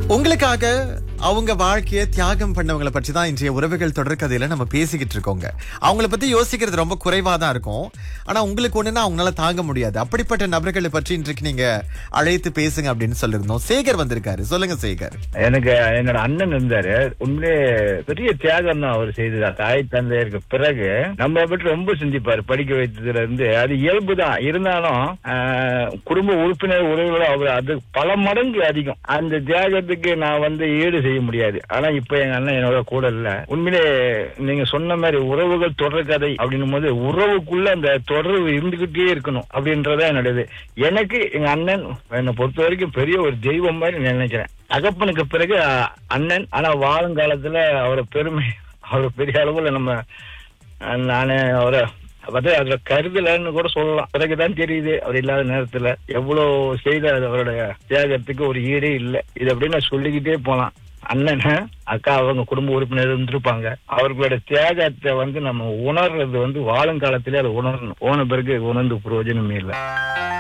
உங்களுக்காக அவங்க வாழ்க்கைய தியாகம் பண்ணவங்களை பற்றி தான் இன்றைய உறவுகள் தொடர்கதையில நம்ம பேசிக்கிட்டு இருக்கோங்க அவங்கள பத்தி யோசிக்கிறது ரொம்ப குறைவா தான் இருக்கும் ஆனா உங்களுக்கு ஒண்ணுன்னா அவங்களால தாங்க முடியாது அப்படிப்பட்ட நபர்களை பற்றி இன்றைக்கு நீங்க அழைத்து பேசுங்க அப்படின்னு சொல்லியிருந்தோம் சேகர் வந்திருக்காரு சொல்லுங்க சேகர் எனக்கு என்னோட அண்ணன் இருந்தாரு உண்மையிலே பெரிய தியாகம் தான் அவர் செய்ததா தாய் தந்தையருக்கு பிறகு நம்ம பற்றி ரொம்ப சிந்திப்பாரு படிக்க வைத்ததுல இருந்து அது இயல்பு தான் இருந்தாலும் ஆஹ், குடும்ப உறுப்பினர் உறவுகளோட அவர் அது பல மடங்கு அதிகம் அந்த தியாகத்துக்கு நான் வந்து ஈடு செய்ய முடியாது ஆனா இப்ப எங்க அண்ணன் என்னோட கூட இல்ல உண்மையிலே நீங்க சொன்ன மாதிரி உறவுகள் தொடர் கதை அப்படின்னும் போது உறவுக்குள்ள அந்த தொடர்பு இருந்துகிட்டே இருக்கணும் அப்படின்றத என்னுடையது எனக்கு எங்க அண்ணன் என்னை பொறுத்த வரைக்கும் பெரிய ஒரு தெய்வம் மாதிரி நான் நினைக்கிறேன் தகப்பனுக்கு பிறகு அஹ், அண்ணன் ஆனா வாழுங்காலத்துல அவரை பெருமை அவர் பெரிய அளவுல நம்ம அஹ், நானு அவரை வந்து அதுல கருதலன்னு கூட சொல்லலாம் பிறகுதான் தெரியுது அவர் இல்லாத நேரத்துல எவ்வளவு செய்த அவருடைய தியாகத்துக்கு ஒரு ஈடே இல்லை இது அப்படின்னு நான் சொல்லிக்கிட்டே போலாம் அண்ணன் அக்கா அவங்க குடும்ப உறுப்பினர் இருந்திருப்பாங்க அவர்களோட தியாகத்தை வந்து நம்ம உணர்றது வந்து வாழும் காலத்திலே அதை உணரணும் போன பிறகு உணர்ந்து பிரயோஜனமே இல்லை